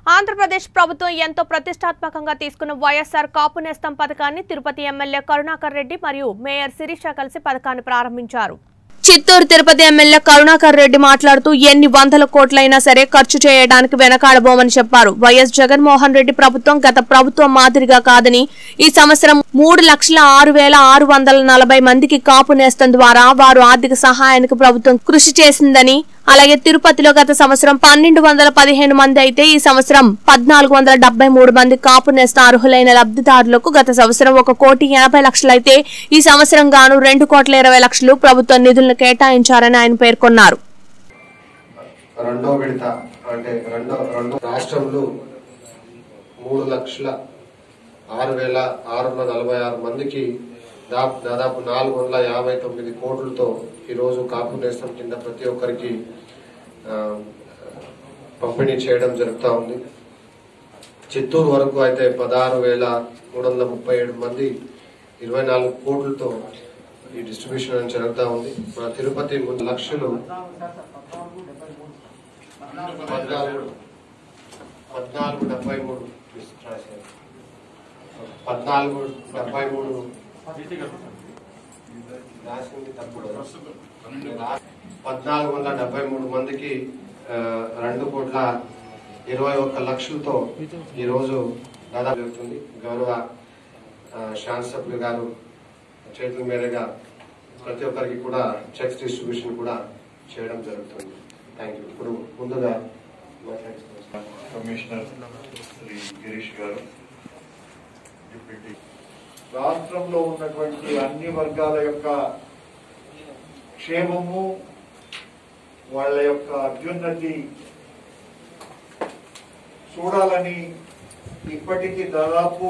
ఆంధ్రప్రదేశ్ ప్రభుత్వం ఎంతో ప్రతిష్టాత్మకంగా తీసుకున్న వైఎస్ఆర్ కాపు నేస్తం పథకాన్ని తిరుపతి ఎమ్మెల్యే కరుణాకర్ రెడ్డి మరియు మేయర్ శిరీష కలిసి పథకాన్ని ప్రారంభించారు చిత్తూరు తిరుపతి ఎమ్మెల్యే కరుణాకర్ రెడ్డి మాట్లాడుతూ ఎన్ని వందల కోట్లైనా సరే ఖర్చు చేయడానికి వెనకాడబోమని చెప్పారు వైఎస్ జగన్మోహన్ రెడ్డి ప్రభుత్వం గత ప్రభుత్వం మాదిరిగా కాదని ఈ సంవత్సరం మూడు లక్షల ఆరు వేల ఆరు వందల నలభై మందికి కాపు నేస్తం ద్వారా వారు ఆర్థిక సహాయానికి ప్రభుత్వం కృషి చేసిందని అలాగే తిరుపతిలో గత సంవత్సరం పన్నెండు వందల పదిహేను మంది అయితే ఈ సంవత్సరం పద్నాలుగు వందల డెబ్బై మూడు మంది కాపు నేస్త అర్హులైన లబ్ధిదారులకు గత సంవత్సరం ఒక కోటి ఎనభై లక్షలైతే ఈ సంవత్సరం గాను రెండు కోట్ల ఇరవై లక్షలు ప్రభుత్వ నిధులను కేటాయించారని ఆయన పేర్కొన్నారు రెండో విడత అంటే రెండో రెండో రాష్ట్రంలో మూడు లక్షల ఆరు వేల ఆరు వందల నలభై ఆరు మందికి దా- దాదాపు నాలుగు వందల యాభై తొమ్మిది కోట్లతో ఈరోజు కాపు నేస్తం కింద ప్రతి ఒక్కరికి ఆ, పంపిణీ చేయడం జరుగుతూ ఉంది చిత్తూరు వరకు అయితే పదహారు వేల మూడు వందల ముప్పై ఏడు మంది ఇరవై నాలుగు కోట్లతో ఈ డిస్ట్రిబ్యూషన్ అనేది జరుగుతూ ఉంది మన తిరుపతి మూడు లక్షలు పద్నాలుగు పద్నాలుగు డెబ్బై మూడు పద్నాలుగు డెబ్బై మూడు రాసింది తప్పుడు పద్నాలుగు వందల డెబ్బై మూడు మందికి ఆ, రెండు కోట్ల ఇరవై ఒక్క లక్షలతో ఈరోజు దాదాపు జరుగుతుంది గౌరవ ఆ, శాసనసభ్యులు గారు చేతుల మీదుగా ప్రతి ఒక్కరికి కూడా చెక్స్ డిస్ట్రిబ్యూషన్ కూడా చేయడం జరుగుతుంది థ్యాంక్ యూ ఇప్పుడు ముందుగా మాట్లాడుతున్నాను కమిషనర్ శ్రీ గిరీష్ గారు డిప్యూటీ రాష్ట్రంలో ఉన్నటువంటి అన్ని వర్గాల యొక్క క్షేమము వాళ్ళ యొక్క అభ్యున్నతి చూడాలని ఇప్పటికీ దాదాపు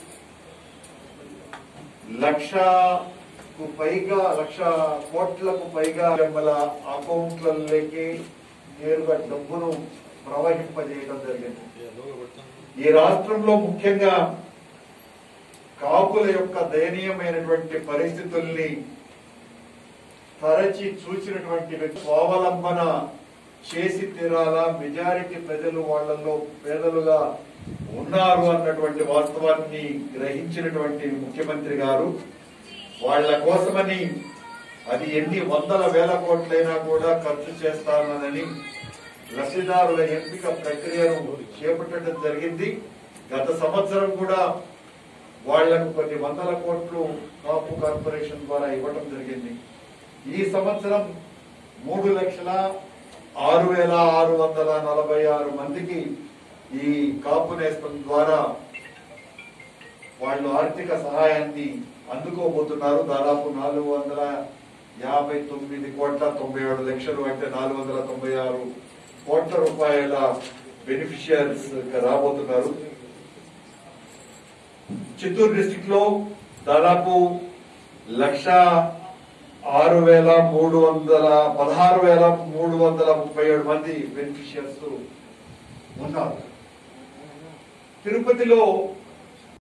లక్షకు పైగా లక్ష కోట్లకు పైగా మన అకౌంట్లలోకి నేరుగా డబ్బును ప్రవహింపజేయడం జరిగింది ఈ రాష్ట్రంలో ముఖ్యంగా కాపుల యొక్క దయనీయమైనటువంటి పరిస్థితుల్ని తరచి చూసినటువంటి వ్యక్తి స్వావలంబన చేసి తీరాలా మెజారిటీ ప్రజలు వాళ్ళల్లో పేదలుగా ఉన్నారు అన్నటువంటి వాస్తవాన్ని గ్రహించినటువంటి ముఖ్యమంత్రి గారు వాళ్ళ కోసమని అది ఎన్ని వందల వేల కోట్లైనా కూడా ఖర్చు చేస్తానని లబ్ధిదారుల ఎంపిక ప్రక్రియను చేపట్టడం జరిగింది గత సంవత్సరం కూడా వాళ్లకు కొన్ని వందల కోట్లు కాపు కార్పొరేషన్ ద్వారా ఇవ్వడం జరిగింది ఈ సంవత్సరం మూడు లక్షల ఆరు వేల ఆరు వందల నలభై ఆరు మందికి ఈ కాపు నేస్తం ద్వారా వాళ్ళు ఆర్థిక సహాయాన్ని అందుకోబోతున్నారు దాదాపు నాలుగు వందల యాభై తొమ్మిది కోట్ల తొంభై ఏడు లక్షలు అంటే నాలుగు వందల తొంభై ఆరు కోట్ల రూపాయల బెనిఫిషియర్స్ రాబోతున్నారు చిత్తూరు డిస్టిక్ లో దాదాపు లక్ష ఆరు వేల మూడు వందల పదహారు వేల మూడు వందల ముప్పై ఏడు మంది బెనిఫిషియర్స్ ఉన్నారు తిరుపతిలో